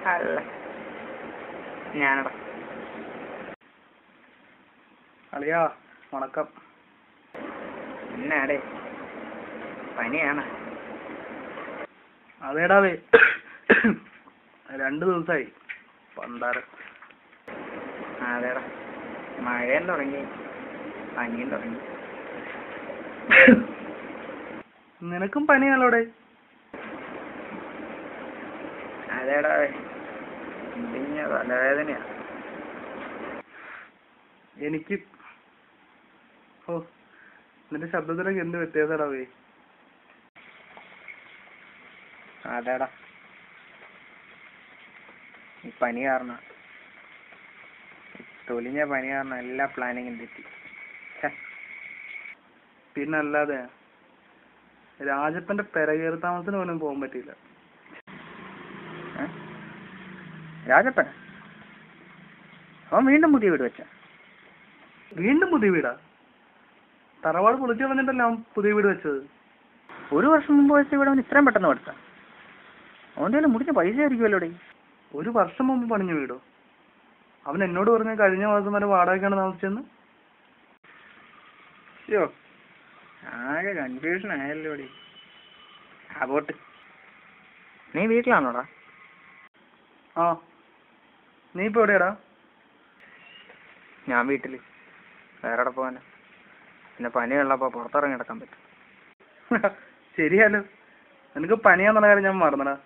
അല്ല ഞാനടാ അളിയാ വണക്കം എന്നാടേ പനിയാണ് അതേടാവേ രണ്ടു ദിവസമായി പണ്ടാരം അതേടാ മഴയും തുടങ്ങി പനിയും തുടങ്ങി നിനക്കും പനിയാലോടെ അതേടാ ഇടിഞ്ഞ തലവേദനയാ എനിക്ക് ഓ നിന്റെ ശബ്ദത്തിലൊക്കെ എന്ത് വ്യത്യാസടാവേ അതേടാ ഈ പനി കാരണം തൊലിഞ്ഞ പനി കാരണം എല്ലാ പ്ലാനിങ്ങും തെറ്റി ഛെ, പിന്നെ അല്ലാതെ രാജപ്പന്റെ പെരകേറി താമസത്തിന് പോലും പോകാൻ പറ്റിയില്ല ഏ? രാജപ്പൻ അവൻ വീണ്ടും പുതിയ വീട് വെച്ച വീണ്ടും പുതിയ വീടാ തറവാട് പൊളിച്ചു കളഞ്ഞിട്ടല്ല അവൻ പുതിയ വീട് വെച്ചത് ഒരു വർഷം മുമ്പ് വെച്ച വീട് അവൻ ഇത്രയും പെട്ടെന്ന് പഠിത്ത അവൻ്റെ കയ്യിൽ മുടിഞ്ഞ പൈസ ആയിരിക്കുമല്ലോ ഡേ ഒരു വർഷം മുമ്പ് പണിഞ്ഞ വീടോ അവൻ എന്നോട് പറഞ്ഞ കഴിഞ്ഞ മാസം വരെ വാടകയ്ക്കാണ് താമസിച്ചെന്ന് അയ്യോ ആകെ കൺഫ്യൂഷൻ ആയല്ലോ ഡേ ആ പോട്ട് നീ വീട്ടിലാണോടാ ആ നീ ഇപ്പൊ എവിടെയാടാ ഞാൻ വീട്ടില് വേറെ എവിടെ പോകാനാ പിന്നെ പനിയുള്ളപ്പോ പുറത്തിറങ്ങി കിടക്കാൻ പറ്റും ശരിയാലോ നിനക്ക് പനിയാന്നുള്ള കാര്യം ഞാൻ മറന്നടാ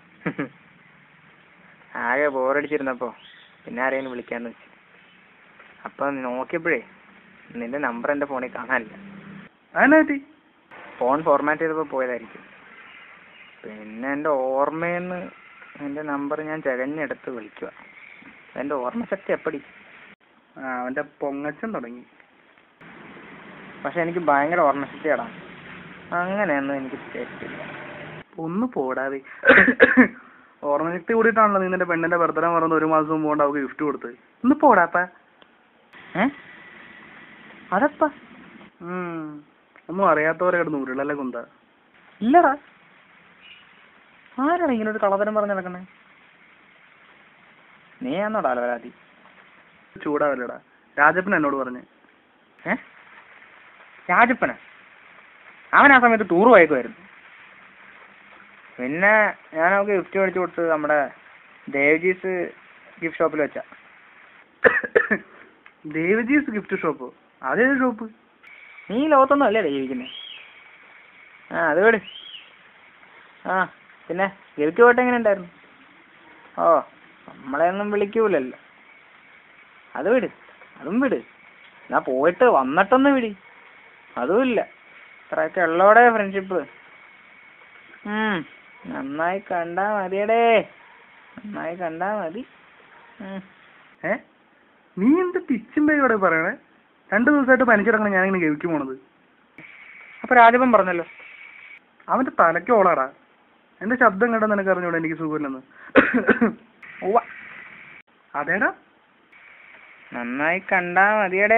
ആകെ ബോറടിച്ചിരുന്നപ്പോ പിന്നെ ആരെയും വിളിക്കാന്ന് വെച്ചു അപ്പൊ നോക്കിയപ്പോഴേ നിന്റെ നമ്പർ എന്റെ ഫോണിൽ കാണാനില്ല അതിനെ പറ്റി ഫോൺ ഫോർമാറ്റ് ചെയ്തപ്പോ പോയതായിരിക്കും പിന്നെ എന്റെ ഓർമ്മയെന്ന് എന്റെ നമ്പർ ഞാൻ ചകഞ്ഞെടുത്ത് വിളിക്കുക എന്റെ ഓർമ്മശക്തി എപ്പടി ആ അവന്റെ പൊങ്ങച്ചൻ തുടങ്ങി പക്ഷെ എനിക്ക് ഭയങ്കര ഓർമ്മശക്തിയാടാ അങ്ങനെയൊന്നും എനിക്ക് തെറ്റില്ല ഒന്ന് പോടാതെ ഓർമ്മശക്തി കൂടിയിട്ടാണല്ലോ നീ നിന്റെ പെണ്ണിന്റെ ബർത്ത്ഡേ മറന്ന് ഒരു മാസം മുമ്പ് കൊണ്ട് അവൾക്ക് ഗിഫ്റ്റ് കൊടുത്തത് ഒന്ന് പോടാപ്പ ഏ അതപ്പാ ഉം ഒന്നും അറിയാത്തവരെ കിടന്ന് ഉരുളല്ലേ കുന്ത ഇല്ലടാ ആരാണ് ഇങ്ങനെ ഒരു കളതരം പറഞ്ഞ് നടക്കണേ നീ ആന്നോടാ അലവരാതി ചൂടാവല്ലടാ രാജപ്പൻ എന്നോട് പറഞ്ഞു ഏ രാജപ്പന അവൻ ആ സമയത്ത് ടൂർ പോയേക്കുമായിരുന്നു പിന്നെ ഞാൻ അവൾക്ക് ഗിഫ്റ്റ് മേടിച്ചു കൊടുത്തത് നമ്മുടെ ദേവ്ജീസ് ഗിഫ്റ്റ് ഷോപ്പിൽ വെച്ചാ ദേവജീസ് ഗിഫ്റ്റ് ഷോപ്പ് അതേത് ഷോപ്പ് നീ ഈ ലോകത്തൊന്നും അല്ലേ ജീവിക്കുന്നത് ആ അത് വിട് ആ പിന്നെ ഗിഫ്റ്റ് പോയിട്ട് എങ്ങനെ ഉണ്ടായിരുന്നു ഓ നമ്മളെ ഒന്നും വിളിക്കൂലല്ലോ അത് വിട് അതും വിട് എന്നാ പോയിട്ട് വന്നിട്ടൊന്ന് വിടി അതും ഇല്ല ഇത്രയൊക്കെ ഉള്ളോടെ ഫ്രണ്ട്ഷിപ്പ് ഉം നന്നായി കണ്ടാ മതിയടേ നന്നായി കണ്ടാ മതി ഉം. ഏ നീ എന്ത് പിച്ചും പേരോടെ പറയണേ രണ്ടു ദിവസമായിട്ട് പനിച്ചിടക്കണം ഞാനിങ്ങനെ ഗവിക്ക് പോണത് അപ്പൊ രാജപ്പൻ പറഞ്ഞല്ലോ അവന്റെ തലയ്ക്ക് ഓളാടാ എന്റെ ശബ്ദം കേട്ടാ നിനക്ക് അറിഞ്ഞൂടെ എനിക്ക് സുഖമില്ലെന്ന് ഉവ്വ അതേടാ നന്നായി കണ്ടാ മതിയടേ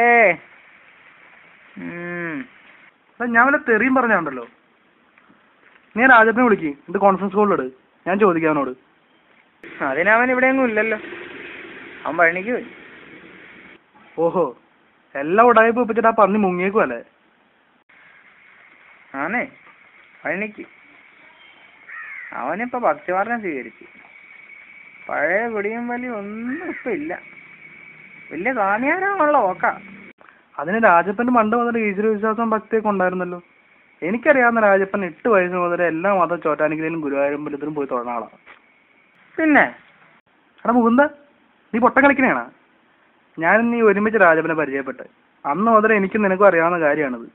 ഉം. എടാ, ഞാൻ വല്ല തെറിയും പറഞ്ഞാണ്ടല്ലോ നീ രാജപ്പനെ വിളിക്ക് എന്റെ കോൺഫറൻസ് കോളിലിട് ഞാൻ ചോദിക്കാം അവനോട് അതിനവൻ ഇവിടെയൊന്നും ഇല്ലല്ലോ അവൻ പഴനിക്ക് പോയി ഓഹോ എല്ലാം ഉടായ്പ ഒപ്പിച്ചിട്ട് ആ പന്നി മുങ്ങിയേക്കും അല്ലേ ആണേ പഴനിക്ക് അവനിപ്പോ ഭക്തിവാർണം സ്വീകരിച്ചു പഴയ പിടിയും വലിയ ഒന്നും ഇപ്പൊ ഇല്ല വലിയ സ്വാമിയാരാണല്ലോ ഓക്ക അതിന് രാജപ്പന്റെ മണ്ട് മുതൽ ഈശ്വര വിശ്വാസം ഭക്തിയൊക്കെ ഉണ്ടായിരുന്നല്ലോ എനിക്കറിയാവുന്ന രാജപ്പൻ എട്ട് വയസ്സ് മുതൽ എല്ലാ മതം ചോറ്റാനിക്കലിലും ഗുരുവായൂരമ്പലത്തിലും പോയി തൊഴണ ആളാ പിന്നെ എടാ മുകുന്ദ നീ പൊട്ടം കളിക്കണേണ ഞാൻ നീ ഒരുമിച്ച് രാജപ്പനെ പരിചയപ്പെട്ട് അന്ന് മുതൽ എനിക്കും നിനക്കും അറിയാവുന്ന കാര്യമാണിത്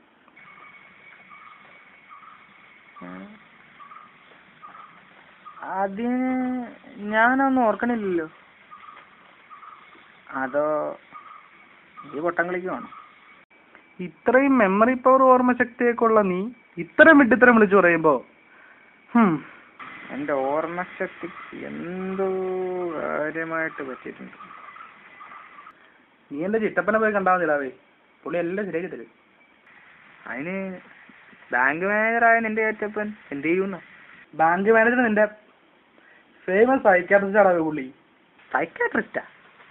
അതിന് ഞാനൊന്നും ഓർക്കണില്ലല്ലോ അതോ ഈ പൊട്ടം കളിക്കുവാണോ ഇത്രയും മെമ്മറി പവർ ഓർമ്മശക്തിയൊക്കെ ഉള്ള നീ ഇത്രയും വിഡ്ഢിത്തരം വിളിച്ചു പറയുമ്പോ ഹും, എന്റെ ഓർമ്മശക്തിക്ക് എന്തോ കാര്യമായിട്ട് പറ്റിയിട്ടുണ്ട് നീ എന്റെ ചിറ്റപ്പനെ പോയി കണ്ടാൽ മതിടാവേ പുള്ളി എല്ലാം ശരിയാക്കി തരും അതിന് ബാങ്ക് മാനേജറായ നിന്റെ ഏറ്റപ്പൻ എന്ത് ചെയ്യുന്ന ബാങ്ക് മാനേജർ നിന്റെ ഫേമസ് സൈക്കാട്രിസ്റ്റ് ആണ് പുള്ളി സൈക്കാട്രിസ്റ്റാ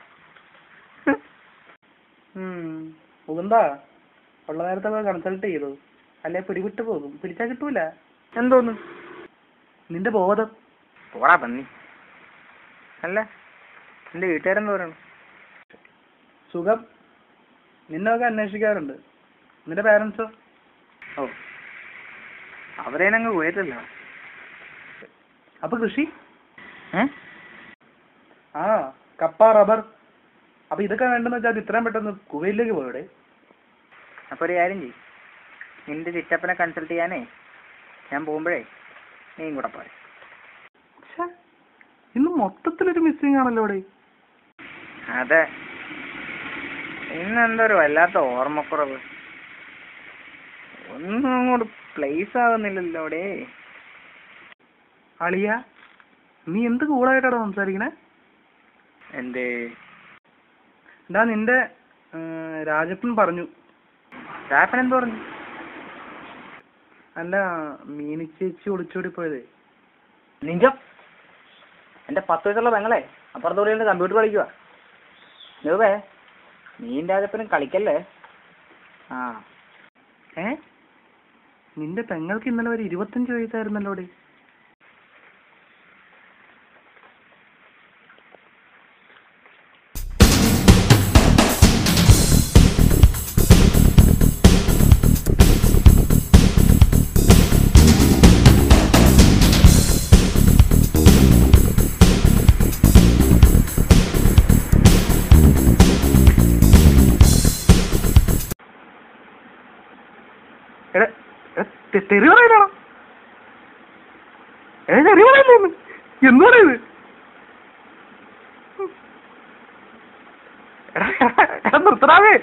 മുകുന്താ ഉള്ള നേരത്തെ പോയി കൺസൾട്ട് ചെയ്തു അല്ലെ പിടിവിട്ട് പോകും പിടിച്ചാ കിട്ടൂല എന്തോന്ന് നിന്റെ ബോധം പോടാ പന്നി അല്ല എന്റെ വീട്ടുകാരെന്ത് പറയണം സുഖം നിന്നൊക്കെ അന്വേഷിക്കാറുണ്ട് നിന്റെ പാരന്റ്സോ ഓ അവരേനങ്ങ് പോയിട്ടില്ല അപ്പൊ കൃഷി ഏ ആ കപ്പ റബ്ബർ അപ്പൊ ഇതൊക്കെ വേണ്ടെന്ന് വെച്ചാൽ അത് ഇത്രയും പെട്ടെന്ന് കുവൈലിലേക്ക് പോയുടെ അപ്പൊ ഒരു കാര്യം ചെയ്യും നിന്റെ ചിറ്റപ്പനെ കൺസൾട്ട് ചെയ്യാനേ ഞാൻ പോകുമ്പോഴേ നീയും കൂടെ പോരെ ഇന്ന് മൊത്തത്തിലൊരു മിസ്സിംഗ് ആണല്ലോ ഇവിടെ അതെ ഇന്നെന്തോ ഒരു വല്ലാത്ത ഓർമ്മക്കുറവ് ഒന്നും അങ്ങോട്ട് പ്ലേസ് ആകുന്നില്ലല്ലോ അവിടെ അളിയ നീ എന്ത് കൂളായിട്ടാണ് സംസാരിക്കണേ എന്തേ എന്താ നിന്റെ ഉം, രാജപ്പൻ പറഞ്ഞു സ്റ്റാഫൻ എന്ത് പറഞ്ഞു അല്ല മീനി ചേച്ചി ഒളിച്ചോടി പോയതേ നിഞ്ച എന്റെ പത്ത് വയസ്സുള്ള പെങ്ങളെ അപ്പുറത്തോടെ കമ്പ്യൂട്ടർ കളിക്കുക രൂപേ നീയും രാജപ്പനും കളിക്കല്ലേ ആ ഏ നിന്റെ പെങ്ങൾക്ക് ഇന്നലെ ഒരു ഇരുപത്തഞ്ച് വയസ്സായിരുന്നല്ലോ ഇവിടെ എടാ, എടാ, തെ- തെറി പറയലാണോ ഏ തെറി പറയല്ലേ എന്താണ് ഇത് എടാ, എടാ നിർത്തടാവേ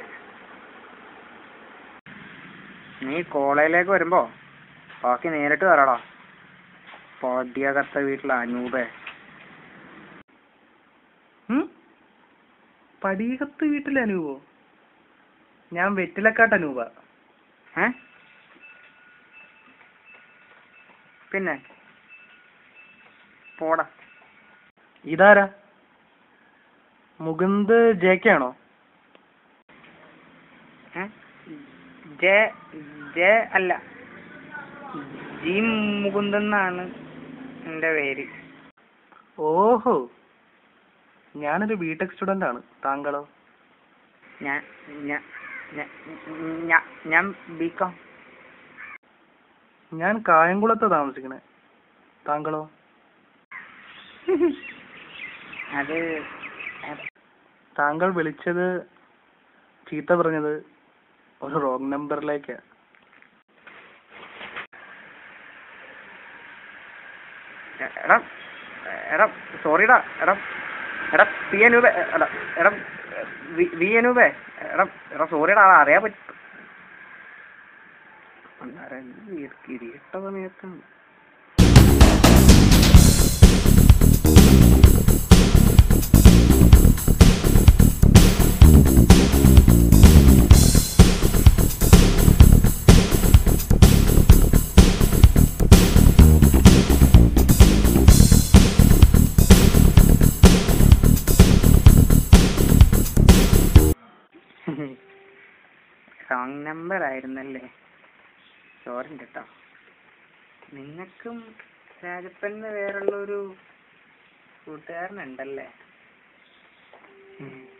നീ കോളേജിലേക്ക് വരുമ്പോ ബാക്കി നേരിട്ട് വരാടാ പൊടിയകത്ത വീട്ടിലെ അനൂപേ ഉം? പടീകത്ത് വീട്ടിലെ അനൂപോ ഞാൻ വെറ്റിലക്കാട്ട് അനൂപ ഏ പിന്നെ പോടാ ഇതാരാ മുകുന്ദ് ജെ കെ ആണോ ഏ? ജെ ജെ അല്ല ജി മുകുന്ദൻ എന്നാണ് എന്റെ പേര് ഓഹോ ഞാനൊരു ബിടെക് സ്റ്റുഡന്റ് ആണ് താങ്കളോ ഞാൻ ഞാൻ ഞാൻ- ഞാൻ ഞാൻ ബികോം ഞാൻ കായംകുളത്ത് താമസിക്കണേ താങ്കളോ അത് താങ്കൾ വിളിച്ചത് ചീത്ത പറഞ്ഞത് ഒരു റോങ് നമ്പറിലേക്കാ എടാ എടാ സോറിടാ എടാ എടാ പി അനൂപേ എടാ എടാ വി- വി അനൂപേ എടാ എടാ സോറിടാ അത് അറിയാൻ പറ്റും കിരീട്ട സമയത്ത് റോങ് നമ്പർ ആയിരുന്നല്ലേ സോറി കേട്ടോ നിങ്ങൾക്കും രാജപ്പന് വേറുള്ള ഒരു കൂട്ടുകാരനുണ്ടല്ലേ ഉം.